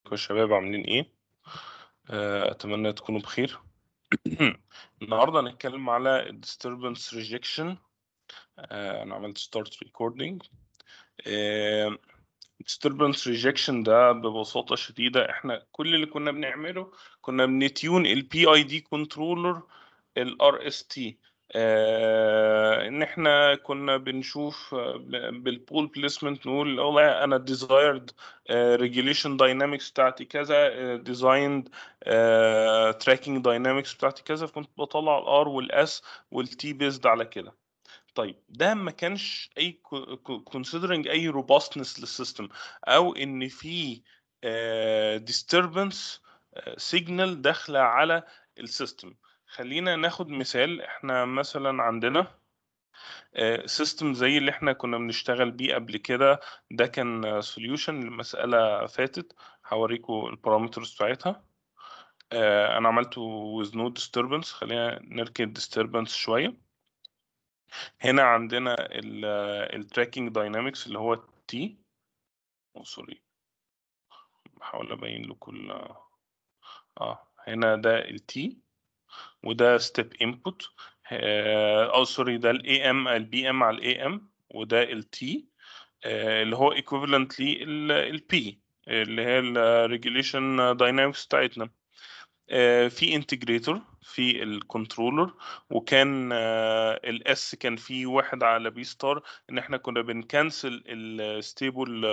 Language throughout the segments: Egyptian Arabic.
يا شباب عاملين ايه آه، اتمنى تكونوا بخير النهارده هنتكلم على ال disturbance rejection آه، انا عملت start recording آه، disturbance rejection ده ببساطة شديدة احنا كل اللي كنا بنعمله كنا بنتيون ال PID controller ال RST آه ان احنا كنا بنشوف آه، بالبول بليسمنت نقول والله انا desired آه regulation dynamics بتاعتي كذا آه designed آه tracking dynamics بتاعتي كذا فكنت بطلع الار والاس والتي بيزد على كده طيب ده ما كانش اي considering اي robustness للسيستم او ان في آه disturbance آه signal داخله على السيستم خلينا ناخد مثال احنا مثلا عندنا سيستم زي اللي احنا كنا بنشتغل بيه قبل كده ده كان سوليوشن لمسألة فاتت هوريكم البارامترز بتاعتها آه، انا عملته with no disturbance خلينا نركن disturbance شوية هنا عندنا التراكنج داينامكس اللي هو تي سوري بحاول ابين لكم ال- اه هنا ده التي وده ستيب انبوت اه سوري ده الاي ام البي ام على الاي ام وده التي اللي هو equivalent للبي اللي هي الريجوليشن داينامكس بتاعتنا آه، في انتجريتور في الكنترولر وكان الاس كان فيه واحد على بي ستار ان احنا كنا بنكنسل الستيبل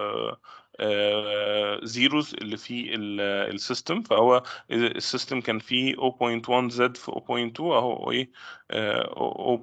زيروز اللي في السيستم فهو السيستم كان فيه 0.1 زد في 0.2 اهو ايه آه،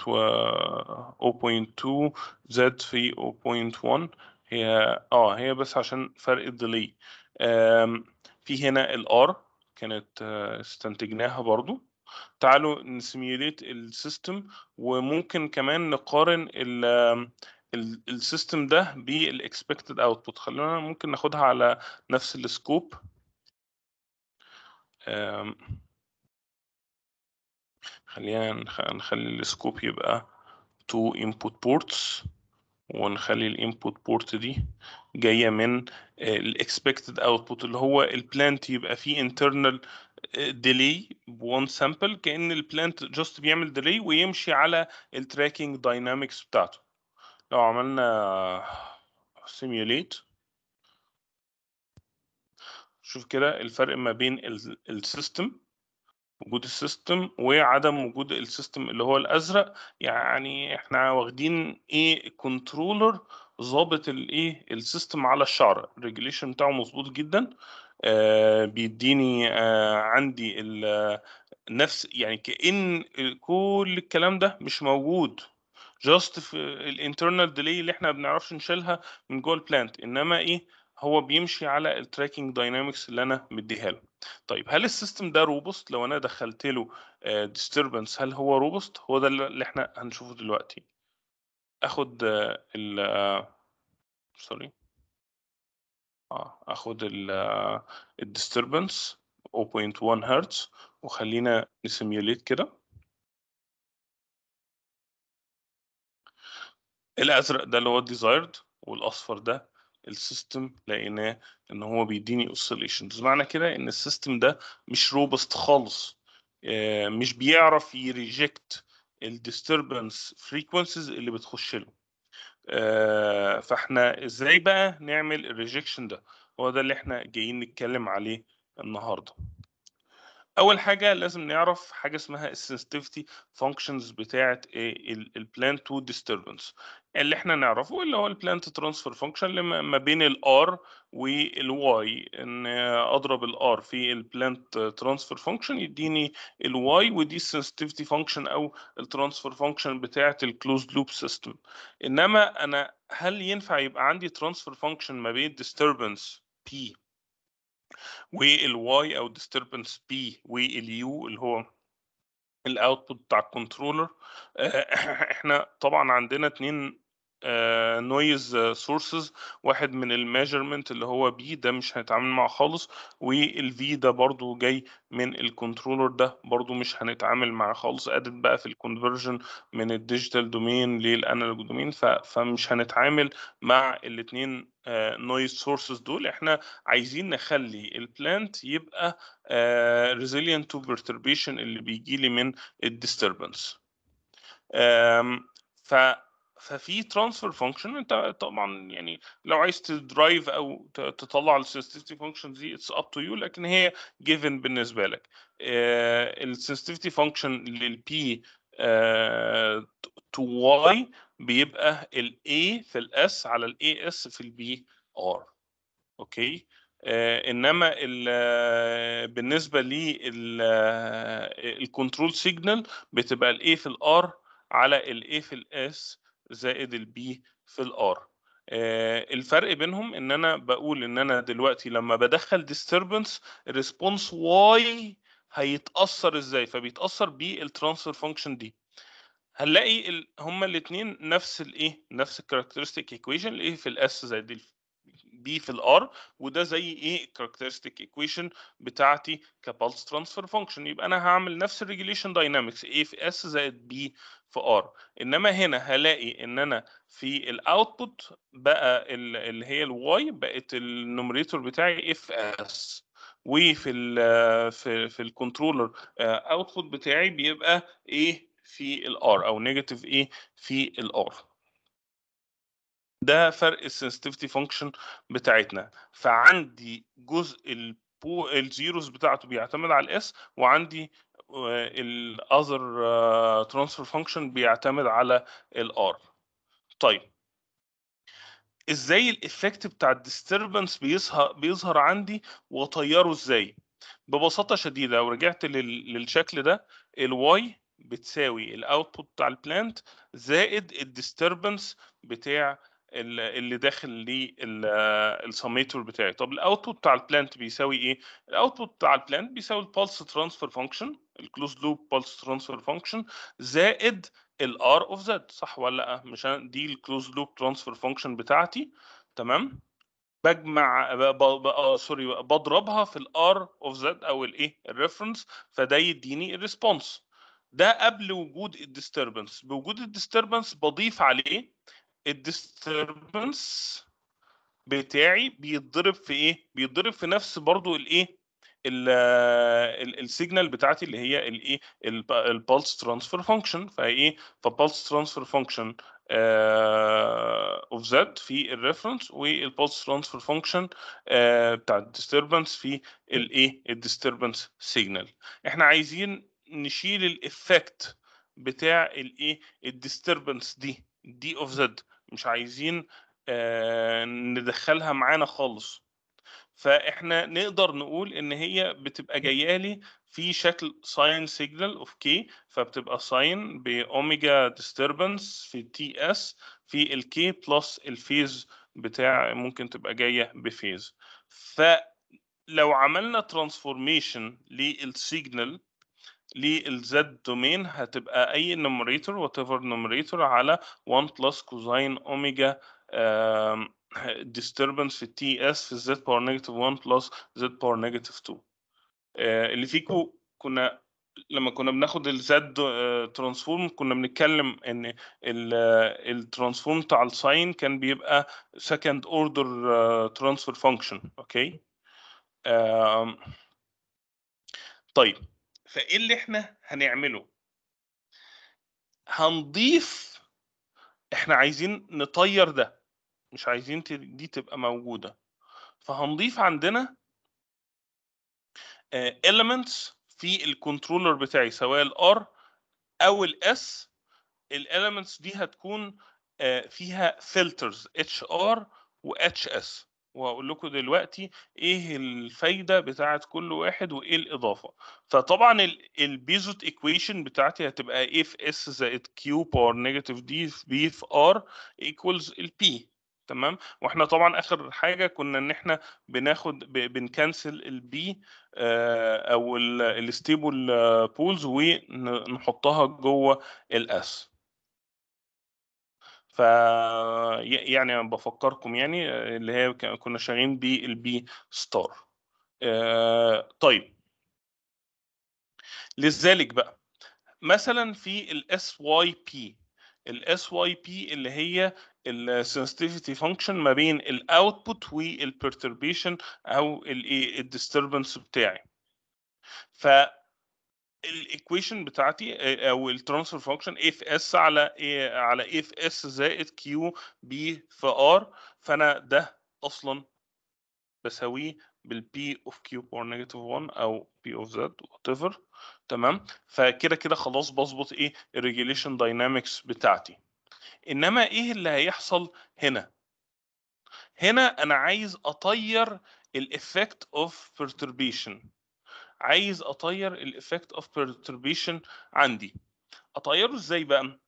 0.2 زد في 0.1 هي اه هي بس عشان فرق الديلي في هنا الار كانت آه، استنتجناها برضو تعالوا نسيميوليت السيستم وممكن كمان نقارن ال ال- السيستم ده بالاكسبكتد اوتبوت خلينا ممكن ناخدها على نفس السكوب آم، خلينا نخ- نخلي السكوب يبقى تو input ports ونخلي الانبوت بورت دي جايه من الاكسبكتد اوتبوت اللي هو البلانت يبقى فيه internal ديلي بون سامبل كأن البلانت جاست بيعمل ديلي ويمشي على التراكنج داينامكس بتاعته لو عملنا سيميوليت شوف كده الفرق ما بين السيستم وجود السيستم وعدم وجود السيستم اللي هو الازرق يعني احنا واخدين ايه كنترولر ظابط الايه السيستم على الشعر الريجوليشن بتاعه مظبوط جدا آه بيديني آه عندي ال- نفس يعني كأن كل الكلام ده مش موجود جاست في الانترنال ديلي اللي احنا ما بنعرفش نشيلها من جوه البلانت انما ايه هو بيمشي على التراكنج داينامكس اللي انا مديها له طيب هل السيستم ده روبوست لو انا دخلت له ديستربنس هل هو روبوست هو ده اللي احنا هنشوفه دلوقتي اخد آه، ال سوري اه اخد ال الديستربنس 0.1 هرتز وخلينا نسيميوليت كده الازرق ده اللي هو الديزايرد والاصفر ده السيستم لقيناه ان هو بيديني اوسيليشنز معنى كده ان السيستم ده مش روبست خالص آه، مش بيعرف يريجكت الديستربنس فريكونسيز اللي بتخش له آه، فاحنا ازاي بقى نعمل الريجكشن ده هو ده اللي احنا جايين نتكلم عليه النهارده اول حاجه لازم نعرف حاجه اسمها السنسيتيفيتي فانكشنز بتاعه البلان تو ديستربنس اللي احنا نعرفه اللي هو البلانت ترانسفير فانكشن اللي ما ما بين الار والواي ان اضرب الار في البلانت ترانسفير فانكشن يديني الواي ودي السنسيتيفيتي فانكشن او الترانسفير فانكشن بتاعه الكلوزد لوب سيستم انما انا هل ينفع يبقى عندي ترانسفير فانكشن ما بين disturbance p والواي او disturbance بي واليو اللي هو الاوتبوت بتاع الكنترولر احنا طبعا عندنا اتنين نويز سورسز واحد من الميجرمنت اللي هو بي ده مش هنتعامل معاه خالص والفي ده برضو جاي من الكنترولر ده برضو مش هنتعامل معاه خالص ادت بقى في الكونفرجن من الديجيتال دومين للانالوج دومين فمش هنتعامل مع الاثنين نويز سورسز دول احنا عايزين نخلي البلانت يبقى ريزيلينت تو perturbation اللي بيجي لي من الديستربنس ف ففي ترانسفير فانكشن انت طبعا يعني لو عايز تدرايف او ت- تطلع السنسيتيفيتي فانكشن دي اتس اب تو يو لكن هي جيفن بالنسبه لك السنسيتيفيتي فانكشن للبي تو واي بيبقى الاي في الاس على الاي اس في البي ار اوكي آه انما ال- آه، بالنسبه للكنترول سيجنال بتبقى الاي في الار على الاي في الاس زائد البي في الار الفرق بينهم ان انا بقول ان انا دلوقتي لما بدخل disturbance الريسبونس واي هيتاثر ازاي فبيتاثر بالترانسفير فانكشن دي هنلاقي ال... هما الاثنين نفس الايه نفس الكاركترستيك ايكويشن الايه في الاس زائد ال بي في الار وده زي ايه الكاركترستيك ايكويشن بتاعتي كبالس ترانسفير فانكشن يبقى انا هعمل نفس الريجوليشن داينامكس ايه في اس زائد بي في ار انما هنا هلاقي ان انا في الاوتبوت بقى ال- اللي هي الواي بقت النوميريتور بتاعي اف اس وفي ال في في الكنترولر اوتبوت بتاعي بيبقى ايه في الار او نيجاتيف ايه في الار ده فرق السنسيتيفيتي فانكشن بتاعتنا فعندي جزء البو الزيروز بتاعته بيعتمد على الاس وعندي الاذر ترانسفير فانكشن بيعتمد على الار طيب ازاي الايفكت بتاع الديستربنس بيظهر بيظهر عندي واطيره ازاي ببساطه شديده لو رجعت لل- للشكل ده الواي بتساوي الاوتبوت بتاع البلانت زائد الديستربنس بتاع ال- اللي داخل للسميتور بتاعي طب الاوتبوت بتاع البلانت بيساوي ايه الاوتبوت بتاع البلانت بيساوي البلس ترانسفير فانكشن الكلوز لوب بلس ترانسفير فانكشن زائد الار اوف زد صح ولا لا مش أنا- دي الكلوز لوب ترانسفير فانكشن بتاعتي تمام بجمع ب... ب... ب... آه سوري بضربها في الار اوف زد او الايه الريفرنس فده يديني الريسبونس ده قبل وجود الديستربنس بوجود الديستربنس بضيف عليه الديستربنس بتاعي بيتضرب في ايه بيتضرب في نفس برضو الايه السيجنال بتاعتي اللي هي الايه البلس ترانسفير فانكشن فايه فبلس ترانسفير فانكشن اوف زد في الريفرنس والبلس ترانسفير فانكشن بتاع الديستربنس في الايه الديستربنس سيجنال احنا عايزين نشيل الايفكت بتاع الايه الديستربنس دي دي اوف زد مش عايزين آه، ندخلها معانا خالص فاحنا نقدر نقول ان هي بتبقى جايه لي في شكل ساين سيجنال اوف كي فبتبقى ساين باوميجا ديستربنس في تي اس في الكي بلس الفيز بتاع ممكن تبقى جايه بفيز فلو عملنا ترانسفورميشن للسيجنال للزد دومين هتبقى اي نوميريتور وات ايفر نوميريتور على 1 بلس كوزاين اوميجا disturbance في التي اس في الزد باور نيجاتيف 1 بلس زد باور نيجاتيف 2 آه، اللي فيكو كنا لما كنا بناخد الزد ترانسفورم كنا بنتكلم ان الترانسفورم بتاع الساين كان بيبقى second order ترانسفير فانكشن اوكي آم، طيب فايه اللي احنا هنعمله هنضيف احنا عايزين نطير ده مش عايزين ت- دي تبقى موجودة فهنضيف عندنا آه، elements في الكنترولر بتاعي سواء الار او الاس الاليمنتس دي هتكون آه، فيها فلترز اتش ار واتش اس وهقول لكم دلوقتي ايه الفايده بتاعت كل واحد وايه الاضافه فطبعا البيزوت ايكويشن بتاعتي هتبقى ايه في اس زائد كيو باور نيجاتيف دي في بي في ار ايكوالز البي تمام واحنا طبعا اخر حاجه كنا ان احنا بناخد ب- بنكنسل البي او الستيبل بولز ونحطها جوه الاس ف يعني أنا بفكركم يعني اللي هي ك- كنا شغالين بالبي ستار آه، طيب لذلك بقى مثلا في الاس واي بي الاس واي بي اللي هي السنسيتيفيتي فانكشن ما بين الاوتبوت والبرتربيشن او الايه الديستربنس بتاعي ف الايكويشن بتاعتي آه، او الترانسفير فانكشن اف اس على A على اف اس زائد كيو بي في ار فانا ده اصلا بساويه بالبي اوف كيو باور نيجاتيف 1 او بي اوف زد وات ايفر تمام فكده كده خلاص بظبط ايه الريجوليشن داينامكس بتاعتي انما ايه اللي هيحصل هنا هنا انا عايز اطير الافكت اوف perturbation عايز اطير الافكت اوف perturbation عندي اطيره ازاي بقى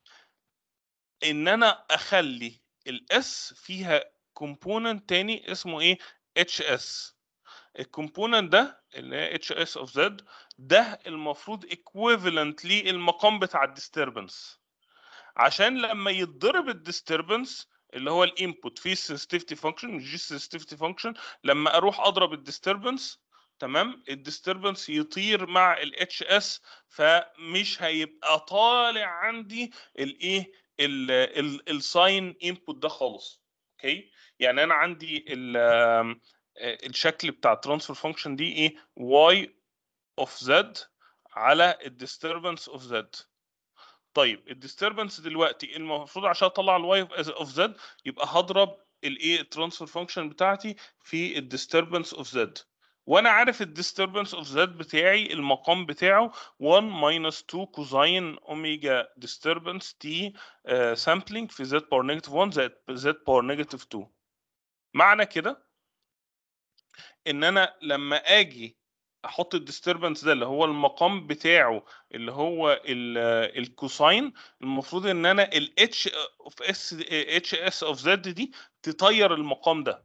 ان انا اخلي الاس فيها كومبوننت تاني اسمه ايه اتش اس الكومبوننت ده اللي هي اتش اس اوف زد ده المفروض equivalent للمقام بتاع الديستربنس عشان لما يتضرب الديستربنس اللي هو الانبوت في sensitivity فانكشن مش دي sensitivity فانكشن لما اروح اضرب الديستربنس تمام الديستربنس يطير مع الاتش اس فمش هيبقى طالع عندي الايه الساين انبوت ده خالص اوكي يعني انا عندي ال- آم، آه، الشكل بتاع الترانسفير فانكشن دي ايه y اوف زد على الديستربنس اوف زد طيب الديستربنس دلوقتي المفروض عشان اطلع الواي اوف زد يبقى هضرب الايه الترانسفير فانكشن بتاعتي في الديستربنس اوف زد وانا عارف الديستربنس اوف زد بتاعي المقام بتاعه 1 minus 2 كوزاين اوميجا ديستربنس تي سامبلينج في زد باور نيجاتيف 1 زائد زد باور نيجاتيف 2 معنى كده ان انا لما اجي احط الديستربنس ده اللي هو المقام بتاعه اللي هو ال- الكوساين المفروض ان انا الاتش اوف اس اتش اس اوف زد دي تطير المقام ده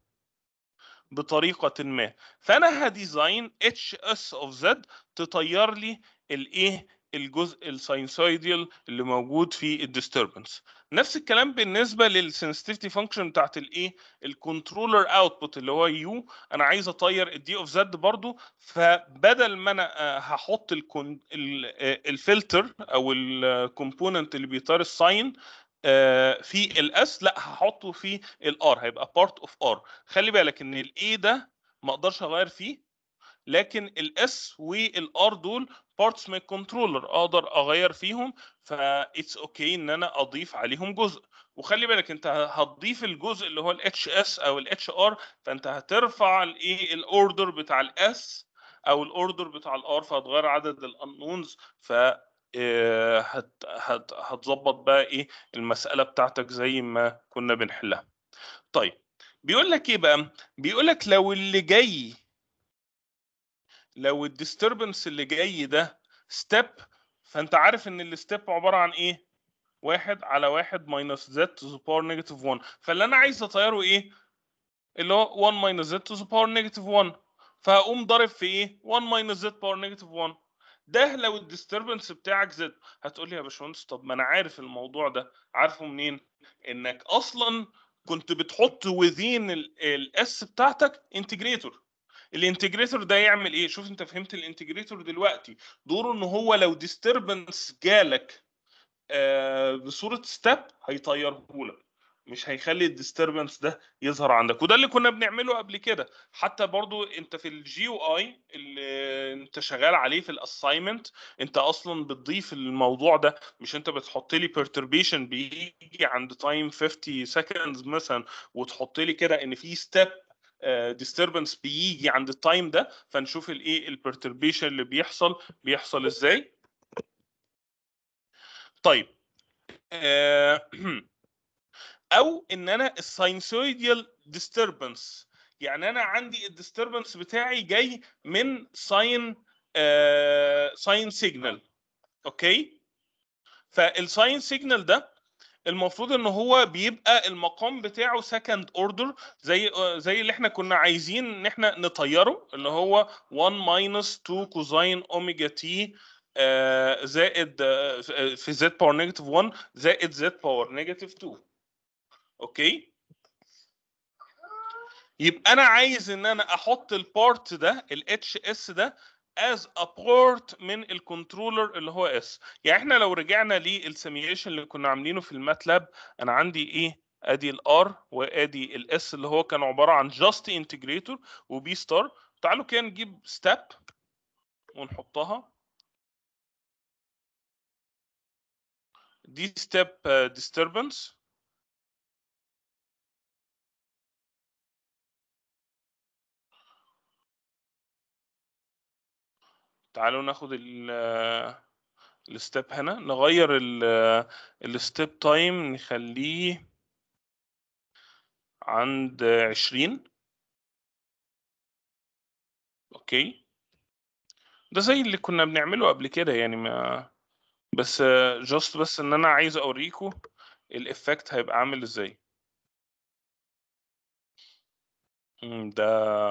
بطريقه ما فانا هديزاين اتش اس اوف زد تطير لي الايه الجزء الساينسويديال اللي موجود في الديستربنس نفس الكلام بالنسبه للسنسيتيفيتي فانكشن بتاعت الايه الكنترولر اوتبوت اللي هو يو انا عايز اطير الدي اوف زد برضو فبدل ما انا آه، هحط الكون ال- آه، الفلتر او الكومبوننت اللي بيطير الساين آه، في الاس لا هحطه في الار هيبقى بارت اوف ار خلي بالك ان الاي ده ما اقدرش اغير فيه لكن الاس والار دول بارتس من الكنترولر اقدر اغير فيهم فاتس اوكي ان انا اضيف عليهم جزء وخلي بالك انت هتضيف الجزء اللي هو الاتش اس او الاتش ار فانت هترفع الايه الاوردر بتاع الاس او الاوردر بتاع الار فهتغير عدد الانونز ف آه، هت هت هتظبط بقى ايه المساله بتاعتك زي ما كنا بنحلها طيب بيقول لك ايه بقى بيقول لك لو اللي جاي لو الديستربنس اللي جاي ده ستيب فانت عارف ان الستيب عباره عن ايه واحد على واحد ماينس زد تو ذا باور نيجاتيف 1 فاللي انا عايز اطيره ايه اللي هو 1 ماينس زد تو ذا باور نيجاتيف 1 فهقوم ضارب في ايه 1 ماينس زد باور نيجاتيف 1 ده لو الديستربنس بتاعك زد هتقول لي يا باشمهندس طب ما انا عارف الموضوع ده عارفه منين انك اصلا كنت بتحط within الاس بتاعتك انتجريتور الانتجريتور ده يعمل ايه شوف انت فهمت الانتجريتور دلوقتي دوره ان هو لو ديستربنس جالك آه بصوره ستيب هيطيره لك مش هيخلي الديستربنس ده يظهر عندك وده اللي كنا بنعمله قبل كده حتى برضو انت في الجي او اي اللي انت شغال عليه في الاساينمنت انت اصلا بتضيف الموضوع ده مش انت بتحط لي perturbation بيجي عند تايم 50 seconds مثلا وتحط لي كده ان في ستيب ديستربنس بيجي عند التايم ده فنشوف الايه البرتربيشن اللي بيحصل بيحصل ازاي طيب آه، او ان انا الساينسويديال ديستربنس يعني انا عندي الديستربنس بتاعي جاي من ساين ساين سيجنال اوكي فالساين سيجنال ده المفروض ان هو بيبقى المقام بتاعه سكند اوردر زي زي اللي احنا كنا عايزين ان احنا نطيره اللي هو 1 ماينس 2 كوزاين اوميجا تي زائد آه، في زد باور نيجاتيف 1 زائد زد باور نيجاتيف 2 اوكي يبقى انا عايز ان انا احط البورت ده الاتش اس ده as a port من الكنترولر اللي هو اس يعني احنا لو رجعنا للسيميوليشن اللي كنا عاملينه في الماتلاب انا عندي ايه ادي الار وادي الاس اللي هو كان عباره عن جاست انتجريتور وبي ستار تعالوا كده نجيب ستيب ونحطها دي ستيب disturbance تعالوا ناخد ال الستيب هنا نغير الستيب تايم نخليه عند عشرين اوكي ده زي اللي كنا بنعمله قبل كده يعني ما بس جاست بس ان انا عايز اوريكم الافكت هيبقى عامل ازاي مم، ده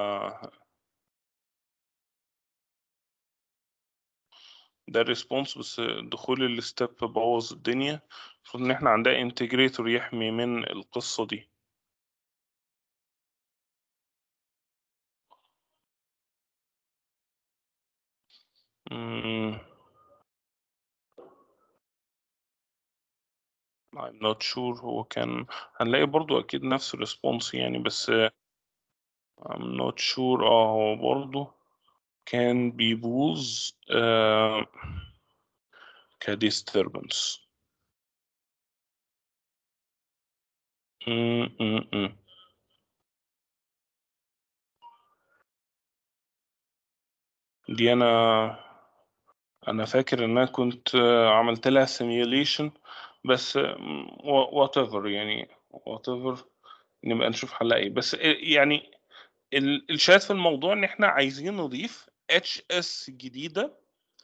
ده الريسبونس بس دخول الستيب بوظ الدنيا المفروض ان احنا عندنا انتجريتور يحمي من القصة دي مم. I'm not sure هو كان هنلاقي برضو أكيد نفس الريسبونس يعني بس I'm not sure اه هو برضو كان بيبوظ آه كديستربنس م- م- م. دي أنا أنا فاكر إن أنا كنت آه، عملت لها سيميوليشن بس وات ايفر يعني وات ايفر نبقى نشوف حلها ايه بس يعني ال- الشاهد في الموضوع ان احنا عايزين نضيف اتش اس جديده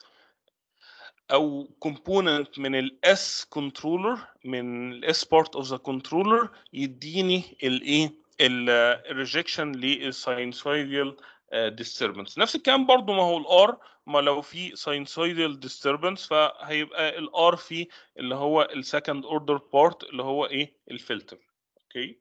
او كومبوننت من الاس كنترولر من الاس بارت اوف ذا كنترولر يديني الايه الريجكشن للساينسويدال disturbance نفس الكلام برضو ما هو الار ما لو في sinusoidal disturbance فهيبقى الار في اللي هو السكند اوردر بارت اللي هو ايه الفلتر اوكي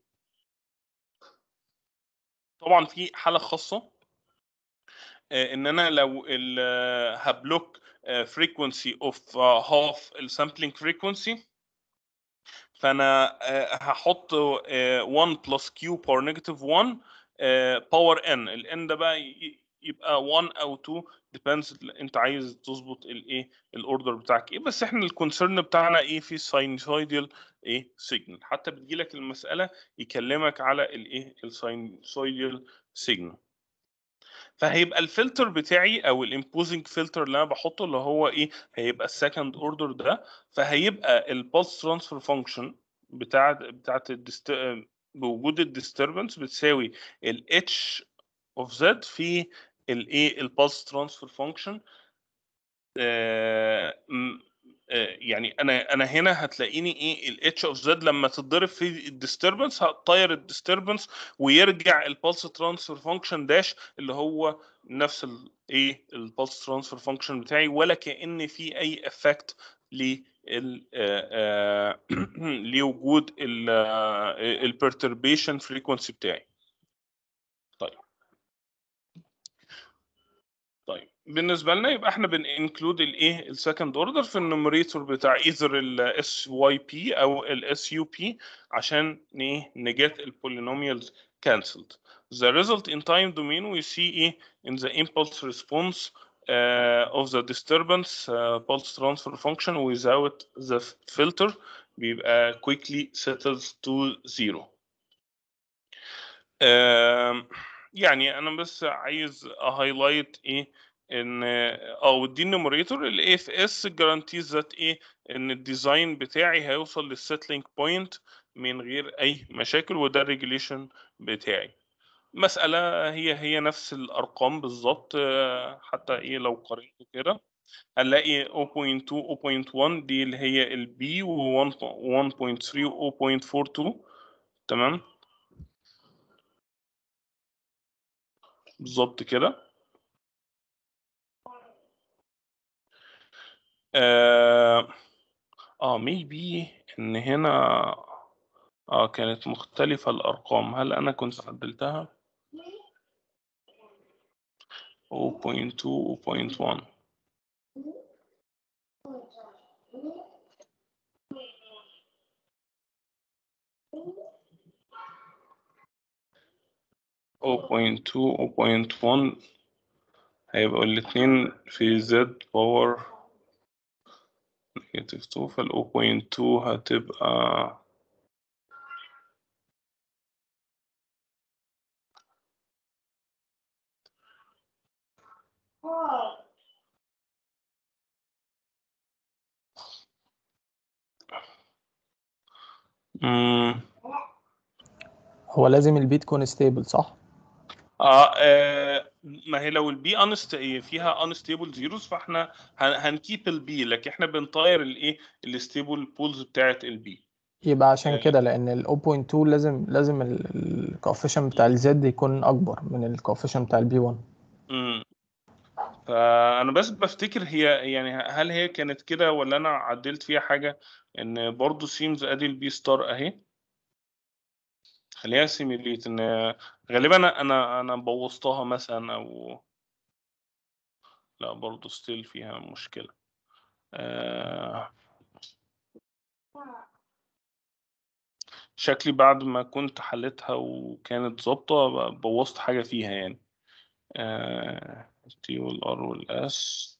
طبعا في حاله خاصه آه، ان انا لو ال- آه، هبلوك فريكونسي اوف هاف السامبلينج فريكونسي فانا آه، هحط آه، 1 بلس كيو باور نيجاتيف 1 باور ان الان ده بقى ي- يبقى 1 او 2 depends انت عايز تظبط الايه الاوردر بتاعك ايه بس احنا الكونسيرن بتاعنا ايه في ساينسويدال ايه سيجنال حتى بتجيلك المساله يكلمك على الايه الساينسويدال سيجنال فهيبقى الفلتر بتاعي او الامبوزنج فلتر اللي انا بحطه اللي هو ايه هيبقى السكند اوردر ده فهيبقى البلس ترانسفير فانكشن بتاعت بتاعت الدست... بوجود الديستربنس بتساوي ال h of z في الايه البلس ترانسفير فانكشن يعني انا انا هنا هتلاقيني ايه الاتش اوف زد لما تتضرب في الديستربنس هتطير الديستربنس ويرجع البلس ترانسفير فانكشن داش اللي هو نفس الايه البلس ترانسفير فانكشن بتاعي ولا كان في اي افكت ل لوجود البرتربيشن فريكونسي بتاعي طيب طيب بالنسبه لنا يبقى احنا بننكلود الايه السكند اوردر في النوميريتور بتاع ايذر الاس واي بي او الاس يو بي عشان ايه نجيت البولينوميالز cancelled the result in time domain we see ايه in the impulse response uh, of the disturbance uh, pulse transfer function without the filter بيبقى quickly settles to zero آم، يعني انا بس عايز اهايلايت ايه ان او دي النوميريتور الاي اف اس جارانتيز ذات ايه ان الديزاين بتاعي هيوصل للسيتلينج بوينت من غير اي مشاكل وده الريجوليشن بتاعي مسألة هي هي نفس الأرقام بالظبط آه، حتى إيه لو قارنت كده هنلاقي 0.2 0.1 دي اللي هي البي و 1.3 و 0.42 تمام بالظبط كده اه اه maybe ان هنا اه كانت مختلفة الأرقام هل أنا كنت عدلتها؟ 0.2 0.1 0.2 0.1 هيبقوا الاتنين في z باور نيجاتيف 2 فال 0.2 هتبقى مم. هو لازم البي تكون ستيبل صح؟ آه, اه ما هي لو البي انست فيها انستيبل زيروز فاحنا هنكيب البي لكن احنا بنطير الايه الستيبل بولز بتاعت البي يبقى عشان آه. كده لان ال 0.2 لازم لازم الكوفيشن بتاع الزد يكون اكبر من الكوفيشن بتاع البي 1 امم فانا بس بفتكر هي يعني هل هي كانت كده ولا انا عدلت فيها حاجه ان برضو سيمز ادي البي ستار اهي خليها سيميليت ان غالبا انا انا انا بوظتها مثلا او لا برضو ستيل فيها مشكله آه شكلي بعد ما كنت حلتها وكانت ظابطه بوظت حاجه فيها يعني آه التي والار والاس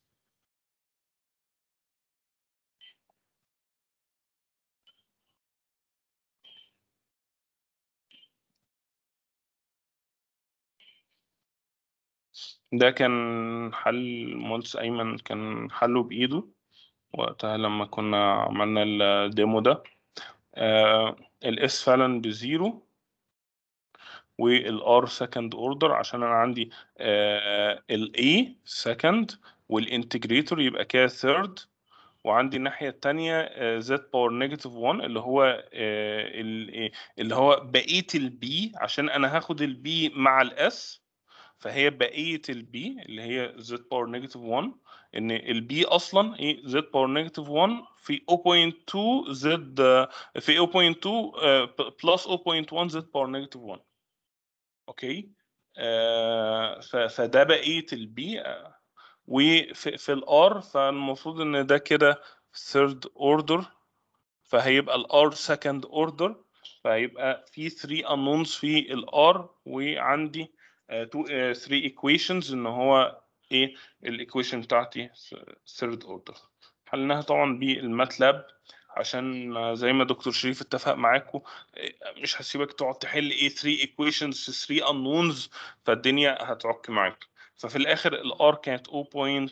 ده كان حل المهندس أيمن كان حله بإيده وقتها لما كنا عملنا الديمو ده آه الاس فعلا بزيرو والار سكند اوردر عشان انا عندي آه الاي سكند والانتجريتور يبقى كده ثيرد وعندي الناحية التانية زد باور نيجاتيف 1 اللي هو آه اللي هو بقية البي عشان انا هاخد البي مع الاس فهي بقيه البي اللي هي زد باور نيجاتيف 1 ان البي اصلا ايه زد باور نيجاتيف 1 في 0.2 زد في 0.2 بلس 0.1 زد باور نيجاتيف 1 اوكي آه فده بقيه البي وفي في الار فالمفروض ان ده كده ثيرد اوردر فهيبقى الار سكند اوردر فهيبقى في 3 unknowns في الار وعندي 3 ايكويشنز ان هو ايه الايكويشن بتاعتي ثيرد اوردر حلناها طبعا بالماتلاب عشان زي ما دكتور شريف اتفق معاكم مش هسيبك تقعد تحل ايه 3 ايكويشنز في 3 unknowns فالدنيا هتعك معاك ففي الاخر الار كانت 0.9259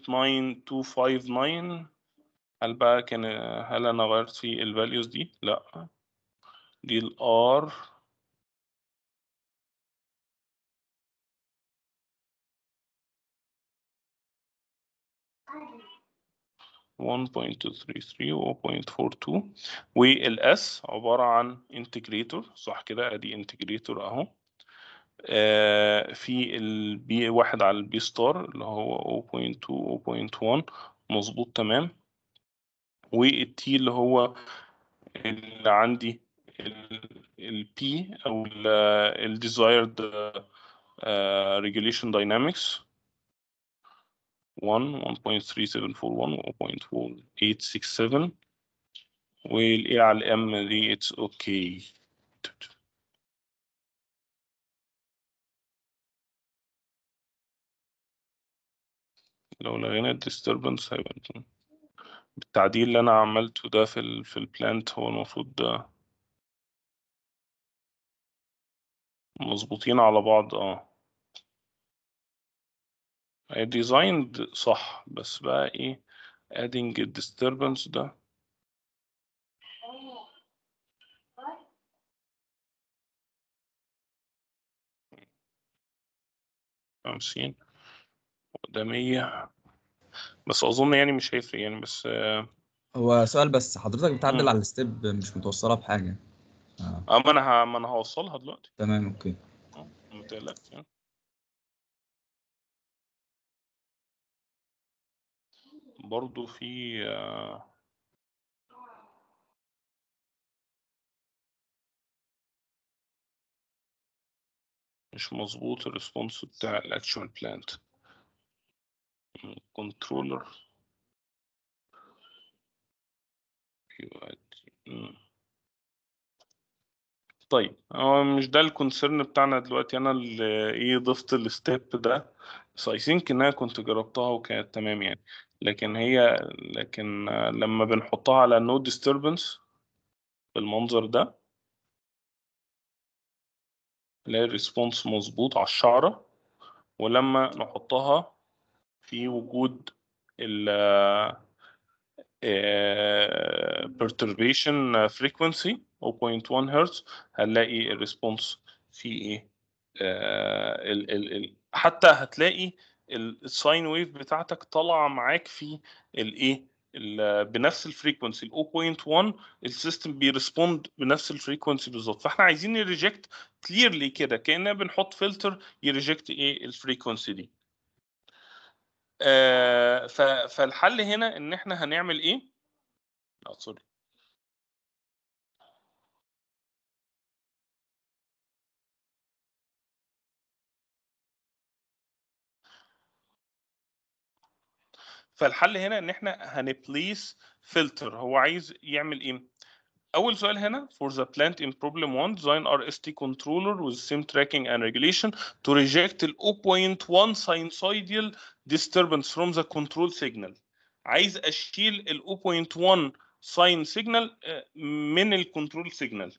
هل بقى كان هل انا غيرت في الفاليوز دي لا دي الار one point two three three و point four two والاس عبارة عن انتجريتور صح كده ادي انتجريتور اهو آه في البي واحد على البي ستار اللي هو 0.2 0.1 مظبوط تمام والتي اللي هو اللي عندي البي او الديزايرد ريجوليشن داينامكس 1 1.3741 و 0.4867 والاي على الام دي اتس اوكي لو لغينا الديستربنس هيبقى بالتعديل اللي انا عملته ده في ال في البلانت هو المفروض ده مظبوطين على بعض اه ديزايند صح بس بقى ايه adding الديستربنس ده خمسين وده مية بس أظن يعني مش هيفرق يعني بس اه هو سؤال بس حضرتك بتعدل مم. على الستيب مش متوصلة بحاجة آه. آه، ما أنا ه- ما أنا هوصلها دلوقتي تمام اوكي آه، ما تقلقش يعني. برضو في آه، مش مظبوط الريسبونس بتاع الاكشوال بلانت كنترولر طيب هو مش ده الكونسيرن بتاعنا دلوقتي انا اللي ايه ضفت الستيب ده بس اي ثينك ان انا كنت جربتها وكانت تمام يعني لكن هي لكن آه، لما بنحطها على نو ديستربنس بالمنظر ده نلاقي الريسبونس مظبوط على الشعرة ولما نحطها في وجود ال آه، perturbation frequency 0.1 هرتز هنلاقي الريسبونس في ايه آه، ال ال ال حتى هتلاقي الساين ويف بتاعتك طالعه معاك في الايه ال- بنفس الفريكونسي ال 0.1 السيستم بيرسبوند بنفس الفريكونسي بالظبط فاحنا عايزين نريجكت كليرلي كده كاننا بنحط فلتر يريجكت ايه الفريكونسي دي آه ف- فالحل هنا ان احنا هنعمل ايه لا سوري فالحل هنا ان احنا هنبليس فلتر هو عايز يعمل ايه اول سؤال هنا for the plant in problem 1 design RST controller with same tracking and regulation to reject ال 0.1 sinusoidal disturbance from the control signal عايز اشيل ال 0.1 ساين سيجنال من الكنترول سيجنال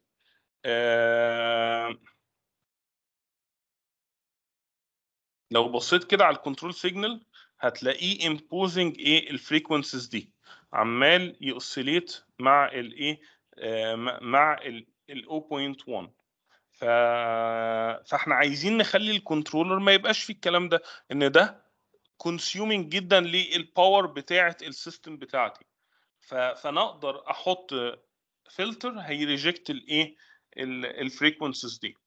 لو بصيت كده على الكنترول سيجنال هتلاقيه imposing ايه الفريكونسيز دي عمال يوسيليت مع الايه آه، مع- مع ال ال 0.1 ف... فاحنا عايزين نخلي الكنترولر ما يبقاش فيه الكلام ده ان ده كونسيومينج جدا للباور بتاعه السيستم بتاعتي ف... فانا اقدر احط فلتر هيريجكت الايه الفريكونسيز دي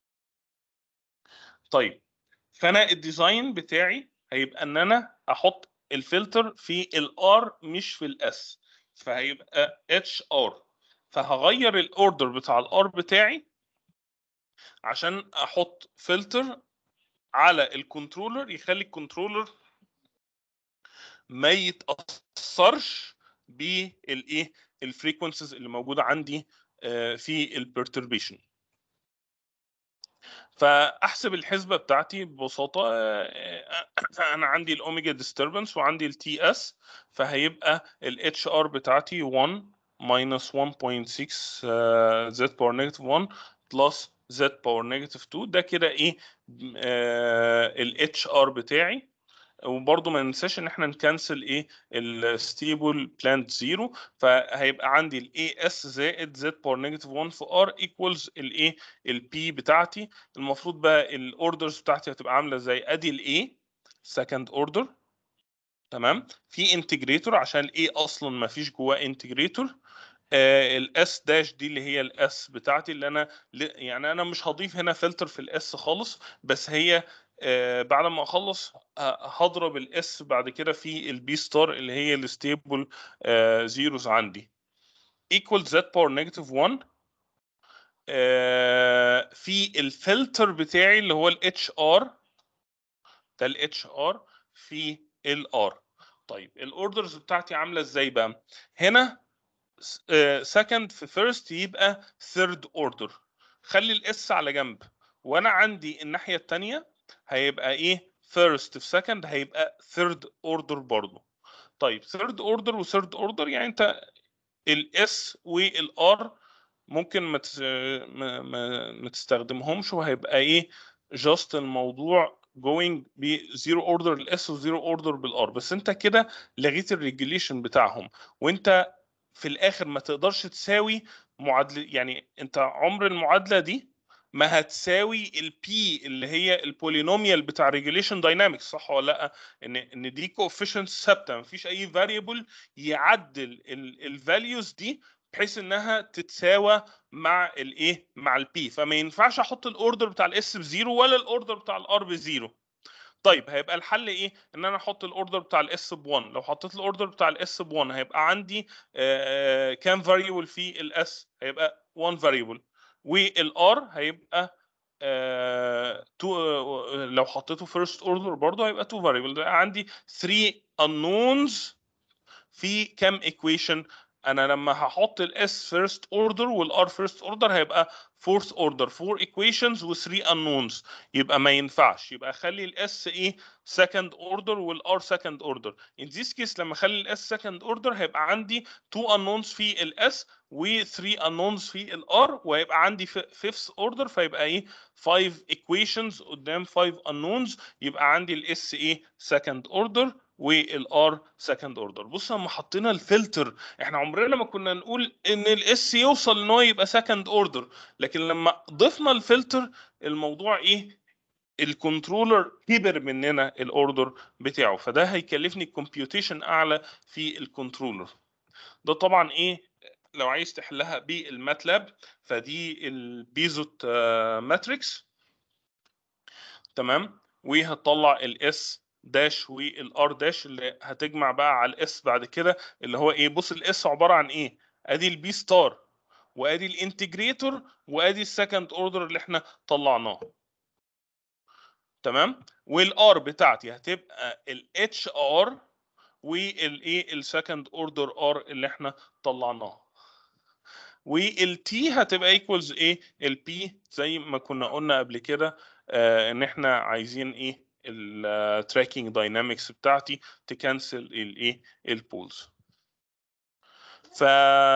طيب فانا الديزاين بتاعي هيبقى ان انا احط الفلتر في الار مش في الاس فهيبقى اتش ار فهغير الاوردر بتاع الار بتاعي عشان احط فلتر على الكنترولر يخلي الكنترولر ما يتاثرش بالايه الفريكونسيز اللي موجوده عندي آه، في البرتربيشن فاحسب الحسبه بتاعتي ببساطه آه، انا عندي الاوميجا ديستربنس وعندي التي اس فهيبقى الاتش ار بتاعتي 1 minus 1.6 زد باور نيجاتيف 1 بلس زد باور نيجاتيف 2 ده كده ايه الاتش ار بتاعي وبرضه ما ننساش ان احنا نكنسل ايه الستيبل بلانت زيرو فهيبقى عندي الاي اس زائد زد باور نيجاتيف 1 في ار ايكوالز الايه البي بتاعتي المفروض بقى الاوردرز بتاعتي هتبقى عامله زي ادي الاي سكند اوردر تمام في انتجريتور عشان الاي اصلا ما فيش جواه انتجريتور الاس داش دي اللي هي الاس بتاعتي اللي انا ل- يعني انا مش هضيف هنا فلتر في الاس خالص بس هي آه، بعد ما اخلص آه، هضرب الاس بعد كده في البي ستار اللي هي الستيبل زيروز عندي equal z باور نيجاتيف 1 آه، في الفلتر بتاعي اللي هو الاتش ار ده الاتش ار في الار طيب الاوردرز بتاعتي عامله ازاي بقى هنا سكند في فيرست يبقى ثيرد اوردر خلي الاس على جنب وانا عندي الناحيه الثانيه هيبقى ايه فيرست في سكند هيبقى ثيرد اوردر برضه طيب ثيرد اوردر وثيرد اوردر يعني انت الاس والار ممكن ما تس- ما ما, ما تستخدمهمش وهيبقى ايه جاست الموضوع going بزيرو اوردر الاس وزيرو اوردر بالار بس انت كده لغيت الريجوليشن بتاعهم وانت في الاخر ما تقدرش تساوي معادله يعني انت عمر المعادله دي ما هتساوي البي اللي هي البولينوميال بتاع ريجوليشن داينامكس صح ولا لا ان ان دي كوفيشنت ثابته مفيش اي فاريبل يعدل الفاليوز دي بحيث انها تتساوى مع الايه مع البي فما ينفعش احط الاوردر بتاع الاس بزيرو ولا الاوردر بتاع الار بزيرو طيب هيبقى الحل ايه ان انا احط الاوردر بتاع الاس ب 1 لو حطيت الاوردر بتاع الاس ب 1 هيبقى عندي آه، كام فاريبل في الاس هيبقى 1 فاريبل والار هيبقى آه تو آه لو حطيته فيرست اوردر برضه هيبقى تو فاريبل عندي 3 unknowns في كام equation انا لما هحط الاس فيرست اوردر والار فيرست اوردر هيبقى فورث اوردر 4 equations و3 unknowns يبقى ما ينفعش يبقى اخلي الاس ايه second order والار second order in this case لما اخلي الاس second order هيبقى عندي 2 unknowns في الاس و3 unknowns في الار وهيبقى عندي fifth order فيبقى ايه 5 equations قدام 5 unknowns يبقى عندي الاس ايه second order والار سكند اوردر بص لما حطينا الفلتر احنا عمرنا ما كنا نقول ان الاس يوصل ان هو يبقى سكند اوردر لكن لما ضفنا الفلتر الموضوع ايه الكنترولر كبر مننا الاوردر بتاعه فده هيكلفني كومبيوتيشن اعلى في الكنترولر ده طبعا ايه لو عايز تحلها بالماتلاب فدي البيزوت ماتريكس تمام وهتطلع الاس داش والار داش اللي هتجمع بقى على الاس بعد كده اللي هو ايه بص الاس عباره عن ايه ادي البي ستار وادي الانتجريتور وادي السكند اوردر اللي احنا طلعناه تمام والار بتاعتي هتبقى الاتش ار والايه السكند اوردر ار اللي احنا طلعناه والتي هتبقى ايكوالز ايه البي زي ما كنا قلنا قبل كده آه ان احنا عايزين ايه التراكنج داينامكس بتاعتي تكنسل الايه البولز ف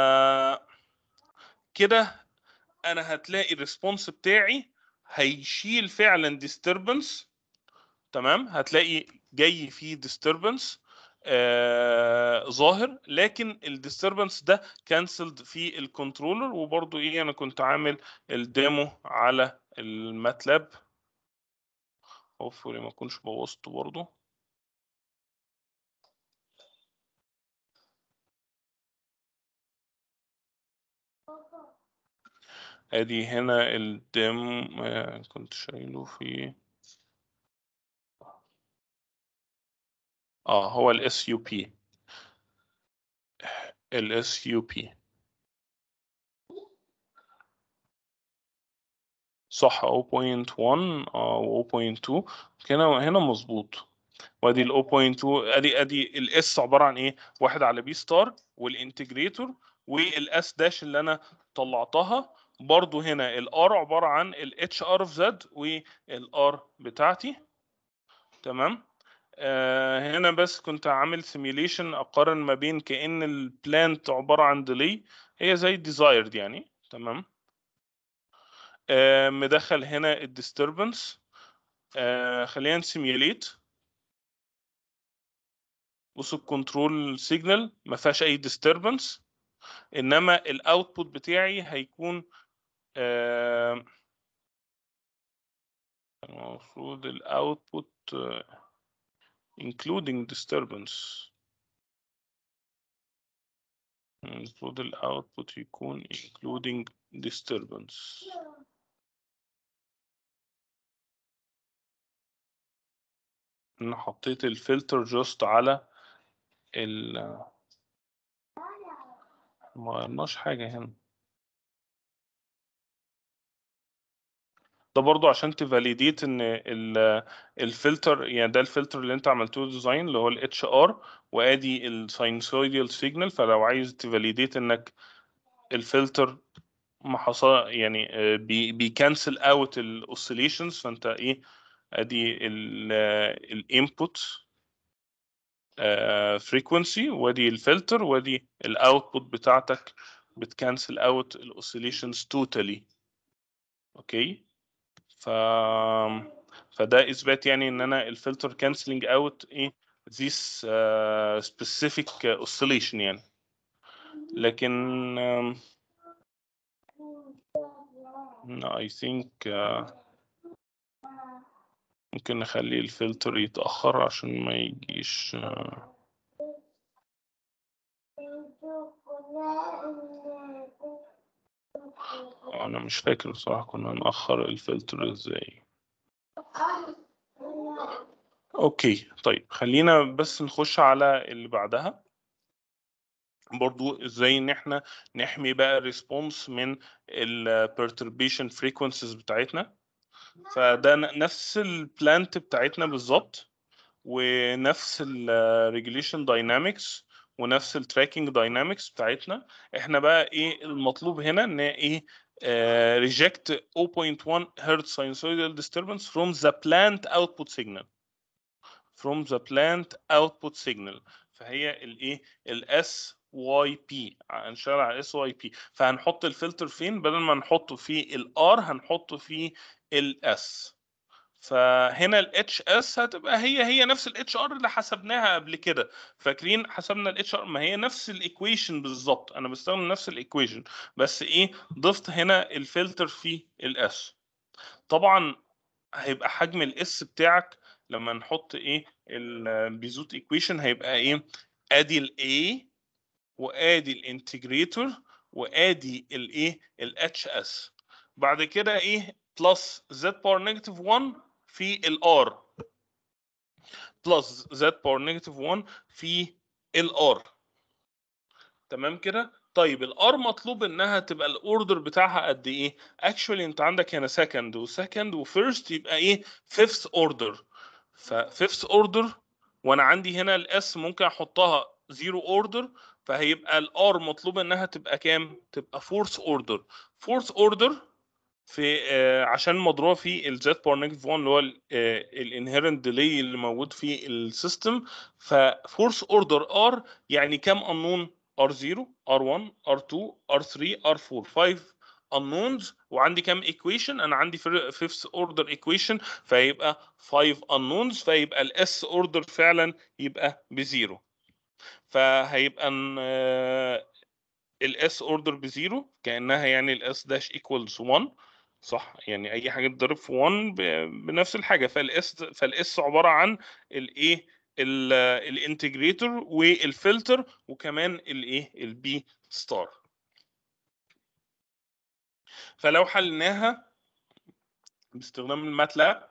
كده انا هتلاقي الريسبونس بتاعي هيشيل فعلا disturbance تمام هتلاقي جاي فيه disturbance آه ظاهر لكن الديستربنس ده كانسلد في الكنترولر وبرضو ايه انا كنت عامل الديمو على الماتلاب هوفولي ما اكونش بوظته برضو ادي هنا الدم آه، كنت شايله في اه هو الاس يو بي الاس يو بي صح 0.1 اه 0.2 هنا هنا مظبوط وادي ال 0.2 ادي ادي الاس عباره عن ايه؟ واحد على بي ستار والانتجريتور والاس داش اللي انا طلعتها برضو هنا الار عباره عن الاتش ار اوف زد والار بتاعتي تمام آه هنا بس كنت عامل سيميوليشن اقارن ما بين كأن البلانت عباره عن ديلي هي زي ديزايرد يعني تمام آه مدخل هنا الديستربنس آه خلينا نسيميوليت بصوا الكنترول سيجنال ما فيهاش اي ديستربنس انما الاوتبوت بتاعي هيكون آه المفروض الاوتبوت including disturbance المفروض الاوتبوت يكون including disturbance انا حطيت الفلتر جوست على ال ما غيرناش حاجة هنا ده برضو عشان تفاليديت ان ال- الفلتر يعني ده الفلتر اللي انت عملته ديزاين اللي هو ال HR وادي الساينسويدال سيجنال فلو عايز تفاليديت انك الفلتر ما حصل يعني آه، بي بيكنسل اوت الاوسيليشنز فانت ايه ادي الانبوت فريكونسي وادي الفلتر وادي الاوتبوت بتاعتك بتكنسل اوت الاوسيليشنز توتالي اوكي ف فده اثبات يعني ان انا الفلتر كانسلنج اوت ايه this uh, specific uh, oscillation يعني لكن um, no, I think uh, ممكن نخلي الفلتر يتأخر عشان ما يجيش uh, انا مش فاكر بصراحة كنا نأخر الفلتر ازاي اوكي طيب خلينا بس نخش على اللي بعدها برضو ازاي ان احنا نحمي بقى الريسبونس من ال perturbation frequencies بتاعتنا فده ن- نفس البلانت بتاعتنا بالظبط ونفس الريجوليشن داينامكس ونفس التراكنج داينامكس بتاعتنا احنا بقى ايه المطلوب هنا ان ايه uh, reject 0.1 hertz sinusoidal disturbance from the plant output signal from the plant output signal فهي الايه الاس واي بي هنشتغل على اس واي بي فهنحط الفلتر فين بدل ما نحطه في الار هنحطه في الاس فهنا الاتش اس هتبقى هي هي نفس الاتش ار اللي حسبناها قبل كده فاكرين حسبنا الاتش ار ما هي نفس الايكويشن بالظبط انا بستخدم نفس الايكويشن بس ايه ضفت هنا الفلتر في الاس طبعا هيبقى حجم الاس بتاعك لما نحط ايه البيزوت ايكويشن هيبقى ايه ادي الاي وادي الانتجريتور وادي الايه الاتش اس بعد كده ايه بلس زد باور نيجاتيف 1 في الار بلس زد باور نيجاتيف 1 في الار تمام كده طيب الار مطلوب انها تبقى الاوردر بتاعها قد ايه اكشولي انت عندك هنا سكند وسكند وفيرست يبقى ايه فيفث اوردر ففيفث اوردر وانا عندي هنا الاس ممكن احطها زيرو اوردر فهيبقى الار مطلوب انها تبقى كام تبقى فورث اوردر فورث اوردر في آه عشان مضروبه في الزد باور نيجاتيف 1 اللي هو الانهيرنت ديلي اللي موجود في السيستم ففورث اوردر ار يعني كام انون R0 R1 R2 R3 R4 5 unknowns وعندي كام equation انا عندي fifth order equation فيبقى 5 unknowns فيبقى الاس order فعلا يبقى بزيرو فهيبقى الاس اوردر بزيرو كانها يعني الاس داش ايكوالز 1 صح يعني اي حاجه تضرب في 1 بنفس الحاجه فالاس فالاس عباره عن الايه الانتجريتور والفلتر وكمان الايه البي ستار فلو حلناها باستخدام الماتلاب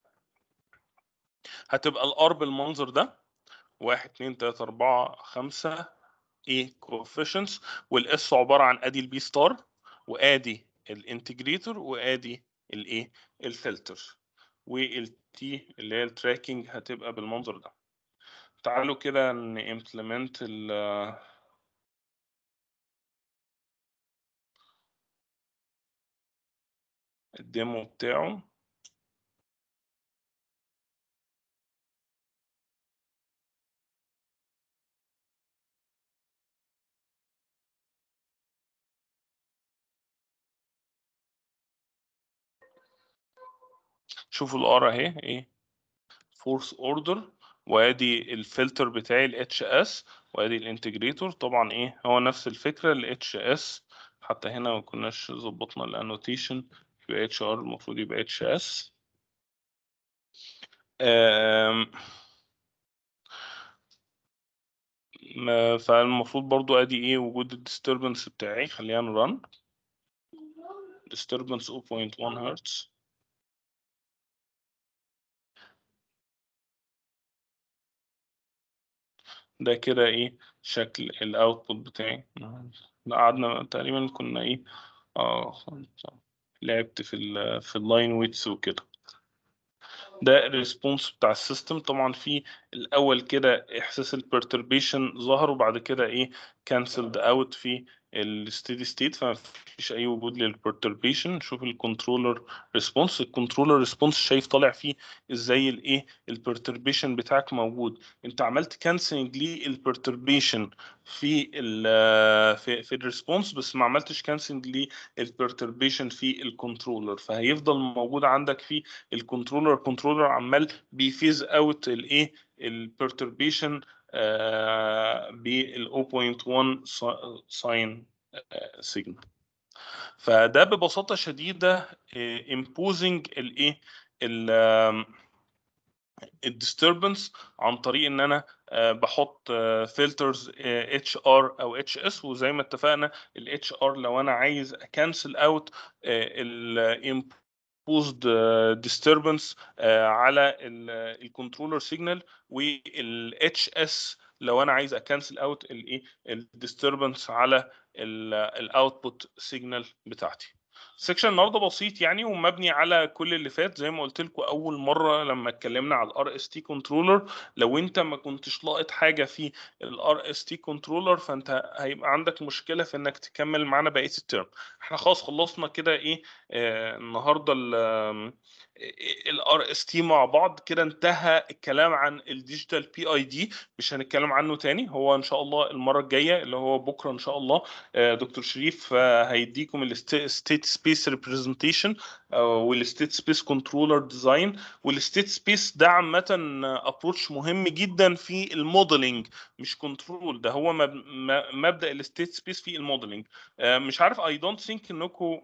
هتبقى الار بالمنظر ده واحد اتنين تلاتة أربعة خمسة ايه coefficients والاس عبارة عن ادي البي ستار وادي الانتجريتور وادي الايه الفلتر والتي اللي هي التراكنج هتبقى بالمنظر ده تعالوا كده نimplement ال الديمو بتاعه شوفوا الار اهي ايه فورث اوردر وادي الفلتر بتاعي الاتش اس وادي الانتجريتور طبعا ايه هو نفس الفكره الاتش اس حتى هنا ما كناش ظبطنا الانوتيشن يبقى اتش ار المفروض يبقى اتش اس فالمفروض برضو ادي ايه وجود الديستربنس بتاعي خلينا نرن disturbance 0.1 هرتز ده كده ايه شكل الاوتبوت بتاعي قعدنا تقريبا كنا ايه اه لعبت في ال في اللاين ويتس وكده ده الريسبونس بتاع السيستم طبعا في الاول كده احساس البرتربيشن ظهر وبعد كده ايه كانسلد اوت في الستيدي ستيت فما فيش اي وجود للبرتربيشن شوف الكنترولر ريسبونس الكنترولر ريسبونس شايف طالع فيه ازاي الايه البرتربيشن بتاعك موجود انت عملت كانسلنج للبرتربيشن في ال في في الريسبونس بس ما عملتش كانسلنج للبرتربيشن في الكنترولر فهيفضل موجود عندك في الكنترولر الكنترولر عمال بيفيز اوت الايه البرتربيشن بال 0.1 ساين سيجنال فده ببساطه شديده imposing الايه الديستربنس عن طريق ان انا بحط فلترز اتش ار او اتش اس وزي ما اتفقنا الاتش ار لو انا عايز اكنسل اوت imposed disturbance على الكنترولر سيجنال والاتش اس لو انا عايز اكنسل اوت الايه الديستربنس على الاوتبوت سيجنال بتاعتي السكشن النهارده بسيط يعني ومبني على كل اللي فات زي ما قلت لكم اول مره لما اتكلمنا على الار اس تي كنترولر لو انت ما كنتش لاقط حاجه في الار اس تي كنترولر فانت هيبقى عندك مشكله في انك تكمل معانا بقيه الترم احنا خلاص خلصنا كده ايه آه النهارده الار اس تي مع بعض كده انتهى الكلام عن الديجيتال بي اي دي مش هنتكلم عنه تاني هو ان شاء الله المره الجايه اللي هو بكره ان شاء الله آه، دكتور شريف آه، هيديكم الستيت سبيس ريبريزنتيشن والستيت سبيس كنترولر ديزاين والستيت سبيس ده عامه ابروتش مهم جدا في الموديلنج مش كنترول ده هو مب- م- مبدا الستيت سبيس في الموديلنج مش عارف اي دونت ثينك انكم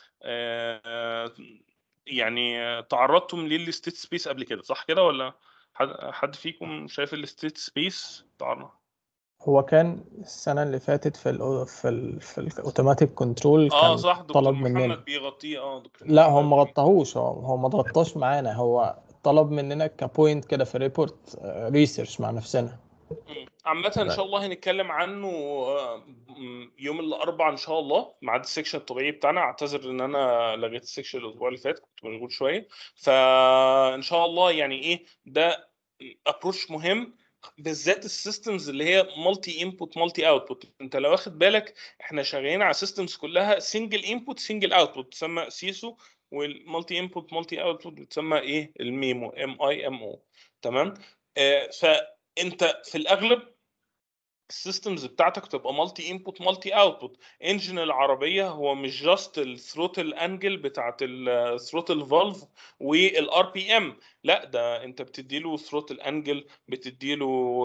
يعني تعرضتم للستيت سبيس قبل كده صح كده ولا حد حد فيكم شايف الستيت سبيس تعرض هو كان السنة اللي فاتت في ال في ال في الاوتوماتيك كنترول اه كان صح دكتور طلب محمد مننا بيغطيه اه دكتور لا هو محمد ما غطاهوش هو هو ما اتغطاش معانا هو طلب مننا كبوينت كده في ريبورت ريسيرش مع نفسنا مم. عامة ان لا. شاء الله هنتكلم عنه آه، م- يوم الاربعاء ان شاء الله ميعاد السكشن الطبيعي بتاعنا اعتذر ان انا لغيت السكشن الاسبوع اللي فات كنت مشغول شوية فان شاء الله يعني ايه ده ابروش مهم بالذات السيستمز اللي هي مالتي انبوت مالتي اوتبوت انت لو واخد بالك احنا شغالين على سيستمز كلها سنجل انبوت سنجل اوتبوت تسمى سيسو والمالتي انبوت مالتي اوتبوت بتسمى ايه الميمو ام اي ام او تمام آه فانت في الاغلب السيستمز بتاعتك تبقى مالتي انبوت مالتي اوتبوت انجن العربيه هو مش جاست الثروتل انجل بتاعت الثروتل فالف والار بي ام لا ده انت بتدي له ثروتل انجل بتدي له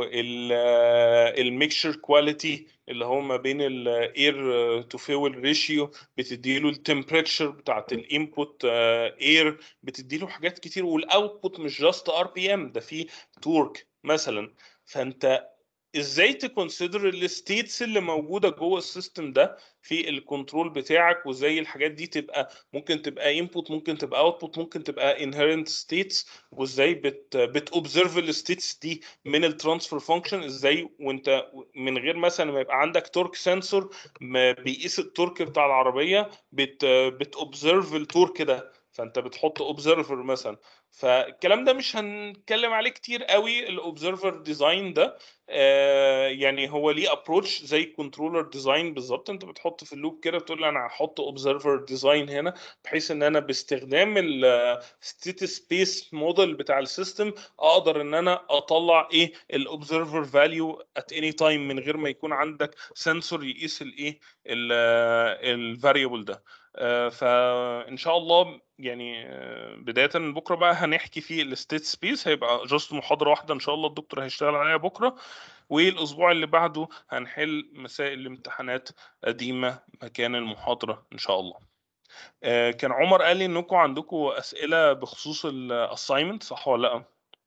الميكشر كواليتي اللي هو ما بين الاير تو فيول ريشيو بتدي له التمبريتشر بتاعت الانبوت اير بتدي له حاجات كتير والاوتبوت مش جاست ار بي ام ده في تورك مثلا فانت ازاي تكونسيدر الستيتس اللي موجوده جوه السيستم ده في الكنترول بتاعك وازاي الحاجات دي تبقى ممكن تبقى انبوت ممكن تبقى اوتبوت ممكن تبقى انهيرنت ستيتس وازاي بت بتوبزرف الستيتس دي من الترانسفير فانكشن ازاي وانت من غير مثلا ما يبقى عندك تورك سنسور بيقيس التورك بتاع العربيه بت بتوبزرف التورك ده فانت بتحط اوبزرفر مثلا فالكلام ده مش هنتكلم عليه كتير قوي الاوبزرفر ديزاين ده آه يعني هو ليه ابروتش زي كنترولر ديزاين بالظبط انت بتحط في اللوب كده بتقول انا هحط اوبزرفر ديزاين هنا بحيث ان انا باستخدام الستيت سبيس موديل بتاع السيستم اقدر ان انا اطلع ايه الاوبزرفر فاليو ات اني تايم من غير ما يكون عندك سنسور يقيس الايه الفاريبل ده آه فان شاء الله يعني آه بدايه من بكره بقى هنحكي في الستيت سبيس هيبقى جاست محاضره واحده ان شاء الله الدكتور هيشتغل عليها بكره والاسبوع اللي بعده هنحل مسائل الامتحانات قديمه مكان المحاضره ان شاء الله آه كان عمر قال لي انكم عندكم اسئله بخصوص الاساينمنت صح ولا لا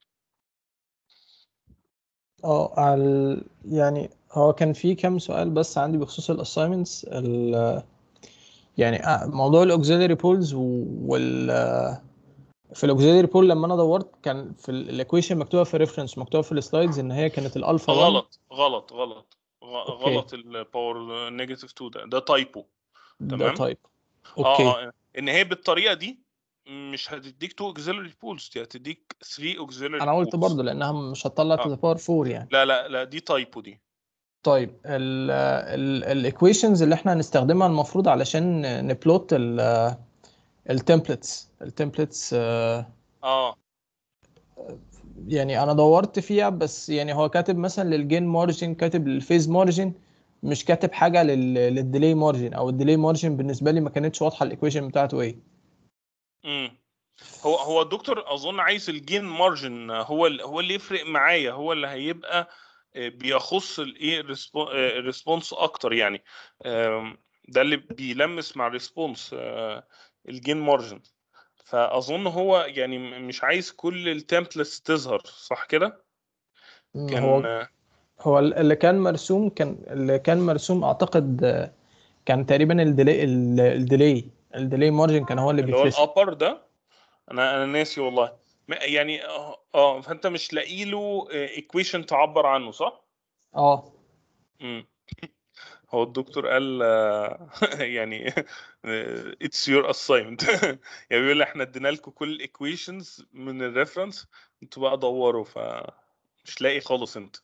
اه على يعني هو كان في كام سؤال بس عندي بخصوص الاساينمنتس يعني آه، موضوع الاوكسيلري بولز وال في الاوكسيلري بول لما انا دورت كان في الايكويشن مكتوبه في ريفرنس مكتوبه في السلايدز ان هي كانت الالفا 1 غلط غلط غلط غ- أوكي. غلط الباور نيجاتيف 2 ده ده تايبو ده تمام. تايب اه اوكي اه ان هي بالطريقه دي مش هتديك 2 اوكسيلري بولز دي هتديك 3 اوكسيلري انا قلت برضه لانها مش هتطلع آه. تو ذا باور 4 يعني لا لا لا دي تايبو دي طيب الايكويشنز اللي احنا هنستخدمها المفروض علشان نبلوت التمبلتس التمبلتس اه يعني انا دورت فيها بس يعني هو كاتب مثلا للجين مارجن كاتب للفيز مارجن مش كاتب حاجه للديلي مارجن او الديلي مارجن بالنسبه لي ما كانتش واضحه الايكويشن بتاعته ايه امم هو هو الدكتور اظن عايز الجين مارجن هو ال- هو اللي يفرق معايا هو اللي هيبقى آه، بيخص الايه الريسبونس اكتر يعني آم، ده اللي بيلمس مع الريسبونس الجين مارجن فاظن هو يعني م- مش عايز كل التمبلتس تظهر صح كده مم، كان هو آه، هو اللي كان مرسوم كان اللي كان مرسوم اعتقد آه، كان تقريبا الديلي الديلي الديلي مارجن كان هو اللي اللي هو بيترسم الابر ده انا انا ناسي والله ما- يعني اه آه، فانت مش لاقي له ايكويشن تعبر عنه صح؟ اه امم هو الدكتور قال آه، يعني اتس يور assignment يعني بيقول احنا ادينا لكم كل الايكويشنز من الريفرنس انتوا بقى دوروا فمش لاقي خالص انت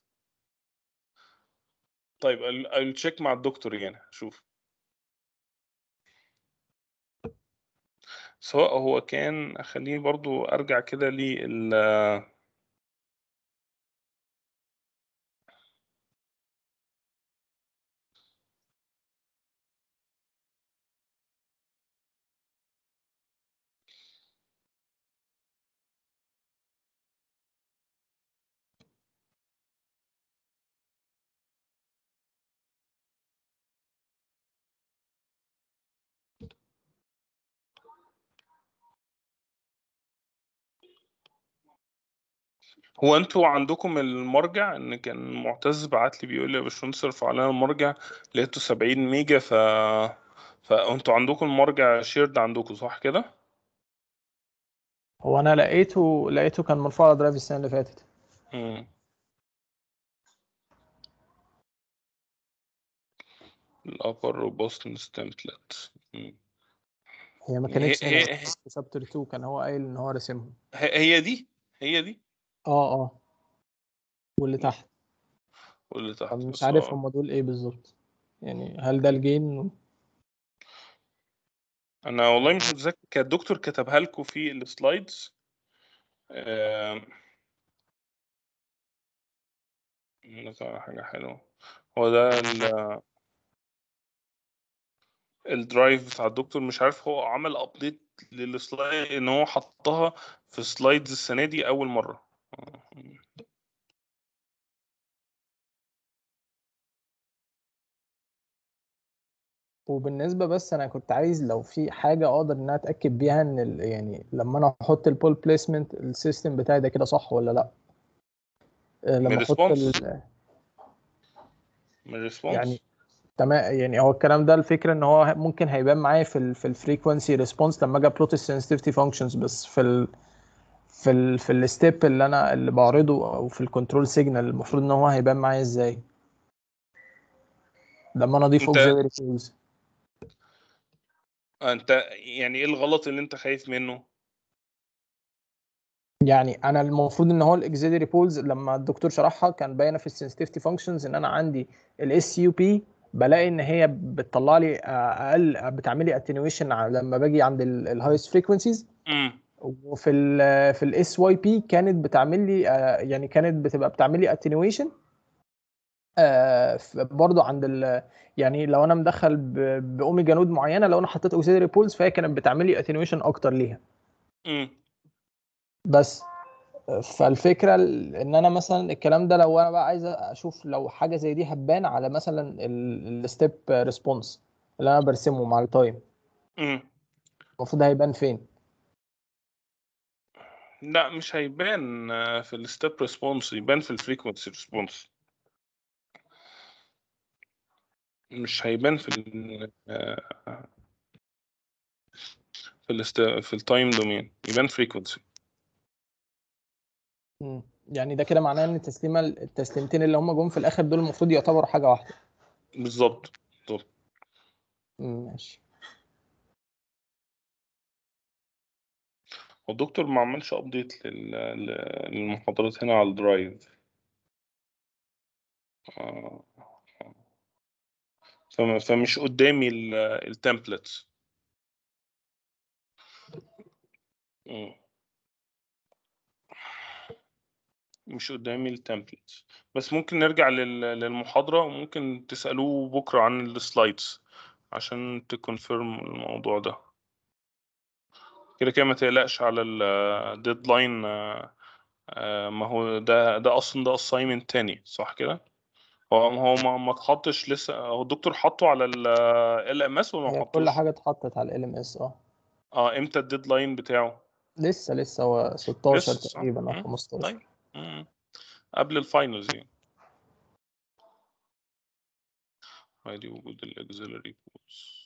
طيب I'll check مع الدكتور يعني شوف سواء هو كان خليني برضو ارجع كده لل هو انتوا عندكم المرجع ان كان معتز بعت لي بيقول لي يا باشمهندس ارفع لنا المرجع لقيته 70 ميجا ف فانتوا عندكم المرجع شيرد عندكم صح كده؟ هو انا لقيته لقيته كان مرفوع على درايف السنه اللي فاتت مم. الابر روبوستنس تمبلت هي ما هي كانتش هي هنا في شابتر 2 كان هو قايل ان هو راسمهم هي هي دي هي دي اه اه واللي تحت واللي تحت طب مش بس عارف اه هم دول ايه بالظبط يعني هل ده الجين انا والله مش متذكر كان الدكتور كتبها لكم في السلايدز آم، لك على حاجة حلوة هو ده ال- الدرايف بتاع الدكتور مش عارف هو عمل ابديت للسلايد ان هو حطها في سلايدز السنة دي اول مرة وبالنسبه بس انا كنت عايز لو في حاجه اقدر ان انا اتاكد بيها ان ال- يعني لما انا احط البول بليسمنت السيستم بتاعي ده كده صح ولا لا آه، من لما احط ريسبونس ال- من ريسبونس يعني تمام يعني هو الكلام ده الفكره ان هو ممكن هيبان معايا في ال في الفريكونسي ريسبونس لما اجي ابلوت السنسيتيفيتي فانكشنز بس في ال في ال في الستيب اللي انا اللي بعرضه او في الكنترول سيجنال المفروض ان هو هيبان معايا ازاي لما انا اضيف انت auxiliary tools انت يعني ايه الغلط اللي انت خايف منه يعني انا المفروض ان هو الاكزيلري بولز لما الدكتور شرحها كان باينه في السنسيتيفيتي فانكشنز ان انا عندي الاس يو بي بلاقي ان هي بتطلع لي اقل بتعمل لي اتنيويشن لما باجي عند الهايست فريكونسيز امم وفي ال في الاس واي بي كانت بتعمل لي آه، يعني كانت بتبقى بتعمل لي اتنيويشن برضه عند ال يعني لو انا مدخل ب- باوميجا نود معينه لو انا حطيت اوكسيلري بولز فهي كانت بتعمل لي اتنيويشن اكتر ليها امم بس فالفكره ال- ان انا مثلا الكلام ده لو انا بقى عايز اشوف لو حاجه زي دي هتبان على مثلا الستيب ريسبونس اللي انا برسمه مع التايم امم المفروض هيبان فين لا مش هيبان آه، في الستيب ريسبونس يبان في الفريكونسي ريسبونس مش هيبان في ال آه، في الست... في التايم دومين يبان فريكونسي مم. يعني ده كده معناه ان التسليمه التسليمتين اللي هم جم في الاخر دول المفروض يعتبروا حاجه واحده بالظبط بالظبط مم، ماشي والدكتور ما عملش ابديت لل... ل- للمحاضرات هنا على الدرايف آه، فم... فمش قدامي التمبلتس مش قدامي التمبلتس بس ممكن نرجع لل... للمحاضرة وممكن تسألوه بكرة عن السلايدز عشان تكونفيرم الموضوع ده كده كده ما تقلقش على الديدلاين ما هو ده ده اصلا ده assignment تاني صح كده هو هو ما ما اتحطش لسه هو الدكتور حطه على ال ام اس ولا ما هي كل حطوش حاجه اتحطت على ال ام اس اه اه امتى الديدلاين بتاعه لسه لسه هو 16 لسه صح تقريبا او مم. 15 طيب مم. قبل الفاينلز يعني ادي وجود الاكزيلري بولز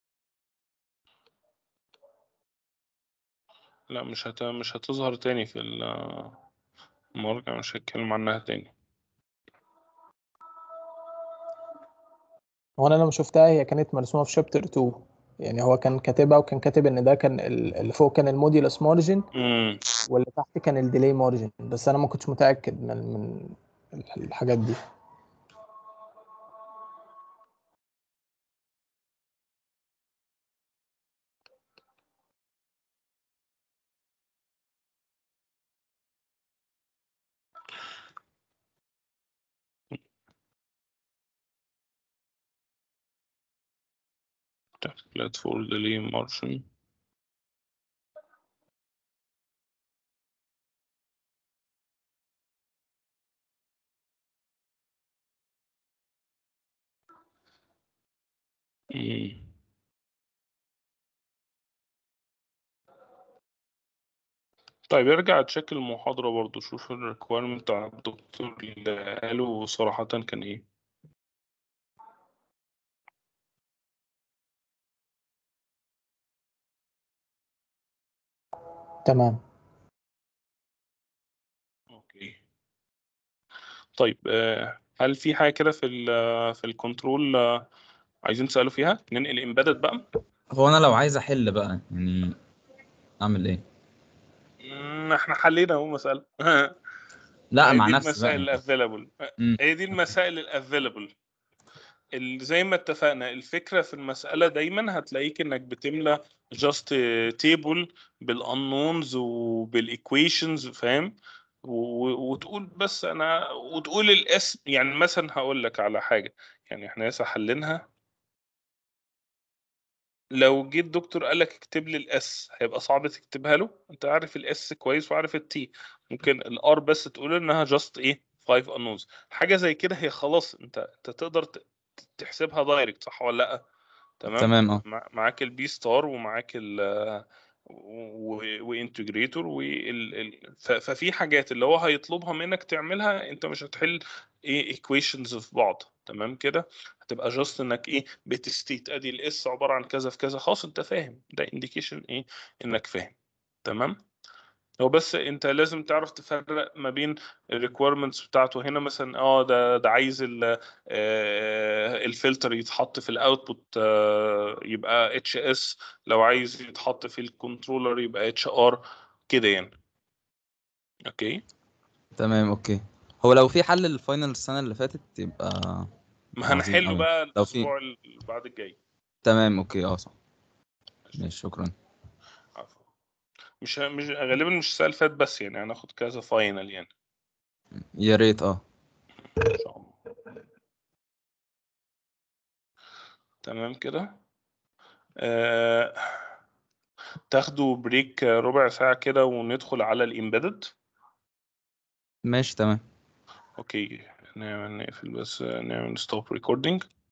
لا مش هت... مش هتظهر تاني في ال- المرجع مش هتكلم عنها تاني هو انا لما شفتها هي كانت مرسومه في شابتر 2 يعني هو كان كاتبها وكان كاتب ان ده كان ال- اللي فوق كان الموديولس مارجن امم واللي تحت كان الديلي مارجن بس انا ما كنتش متاكد من من الحاجات دي بلاتفورم ديلي مارشن مم. طيب ارجع تشيك المحاضرة برضو شوف الريكويرمنت بتاع الدكتور اللي قاله صراحة كان ايه تمام اوكي طيب آه، هل في حاجة كده في ال في الكنترول آه، عايزين تسألوا فيها ننقل امبيدد بقى هو انا لو عايز احل بقى يعني اعمل ايه مم، احنا حلينا اهو مسألة لا هي مع دي نفسي بقى المسائل يعني. الافيلابل مم. هي دي المسائل الافيلابل زي ما اتفقنا الفكرة في المسألة دايما هتلاقيك انك بتملى جاست تيبل بالانونز وبالايكويشنز فاهم و- وتقول بس انا وتقول الاسم يعني مثلا هقول لك على حاجة يعني احنا لسه حلينها لو جيت دكتور قال لك اكتب لي الاس هيبقى صعب تكتبها له انت عارف الاس كويس وعارف التي ممكن الار بس تقول انها جاست ايه 5 انونز حاجه زي كده هي خلاص انت انت تقدر ت- تحسبها دايركت صح ولا لا تمام تمام اه مع- معاك البي ستار ومعاك ال وانتجريتور وال ال- ف- ففي حاجات اللي هو هيطلبها منك تعملها انت مش هتحل ايه ايكويشنز في بعض تمام كده هتبقى جاست انك ايه بتستيت ادي الاس عباره عن كذا في كذا خلاص انت فاهم ده انديكيشن ايه انك فاهم تمام هو بس انت لازم تعرف تفرق ما بين الريكويرمنتس بتاعته هنا مثلا اه ده ده عايز ال- آه، الفلتر يتحط في الاوتبوت يبقى اتش اس لو عايز يتحط في الكنترولر يبقى اتش ار كده يعني اوكي تمام اوكي هو لو في حل للفاينل السنه اللي فاتت يبقى ما عظيم هنحله أوي. بقى لو في- الاسبوع اللي بعد الجاي تمام اوكي اه صح ماشي شكرا عفوا. مش مش غالبا مش السنه اللي فات بس يعني هناخد كذا فاينل يعني يا ريت اه ان شاء الله تمام كده آه، تاخدوا بريك ربع ساعة كده وندخل على الإمبيدد ماشي تمام اوكي نعمل نقفل بس نعمل ستوب ريكوردينج